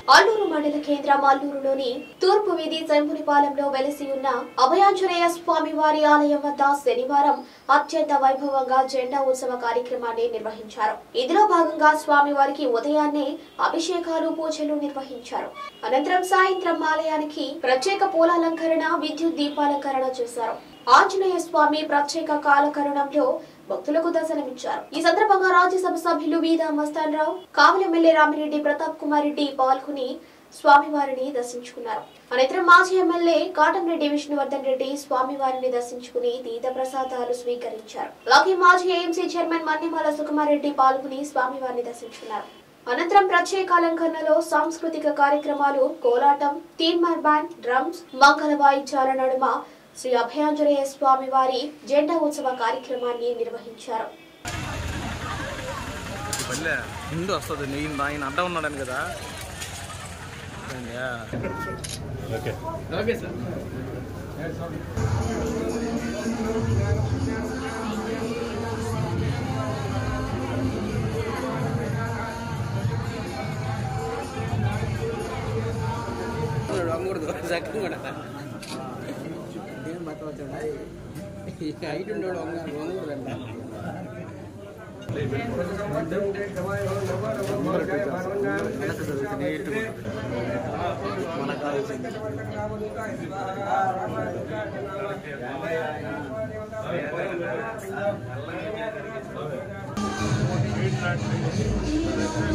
అల్లూరు మండల కేంద్రం అల్లూరులోని తూర్పు వీధి శంభునిపాలెంలో వెలిసి ఉన్న అభయాంజనేయ స్వామి వారి ఆలయం వద్ద శనివారం అత్యంత వైభవంగా జెండా ఉత్సవ కార్యక్రమాన్ని నిర్వహించారు ఇందులో భాగంగా స్వామి వారికి ఉదయాన్నే అభిషేకాలు పూజలు నిర్వహించారు అనంతరం సాయంత్రం ఆలయానికి ప్రత్యేక పూలాలంకరణ విద్యుత్ దీపాలంకరణ చేశారు ఆంజనేయ స్వామి ప్రత్యేక కాలకరణంలో భక్తులకు దర్శనమిచ్చారు ఈ సందర్భంగా రాజ్యసభ సభ్యులు వీదా మస్తాన్ రావు కావలి ఎమ్మెల్యే రామిరెడ్డి ప్రతాప్ కుమార్ రెడ్డి పాల్గొని స్వామివారిని దర్శించుకున్నారు అనంతరం మాజీ ఎమ్మెల్యే కాటంరెడ్డి విష్ణువర్ధన్ రెడ్డి స్వామివారిని దర్శించుకుని తీర్థ ప్రసాదాలు స్వీకరించారు అలాగే మాజీ ఏఎంసీ చైర్మన్ మన్నిమాల సుకుమారెడ్డి పాల్గొని స్వామివారిని దర్శించుకున్నారు అనంతరం ప్రత్యేక అలంకరణలో సాంస్కృతిక కార్యక్రమాలు కోలాటం తీన్మార్ బ్యాండ్ డ్రమ్స్ మంగళ వాయిద్యాల నడుమ శ్రీ అభయాంజనేయ స్వామి వారి జెండా ఉత్సవ కార్యక్రమాన్ని నిర్వహించారు పల్లె ముందు వస్తుంది నేను ఆయన అడ్డ ఉన్నాడని కదా ఓకే సార్ వంగకూడదు చక్కగా కూడా ఏం బతవచ్చండి హైట్ ఉండేవాడు వంగ వంగకూడదండి మనకు కావాల్సింది Thank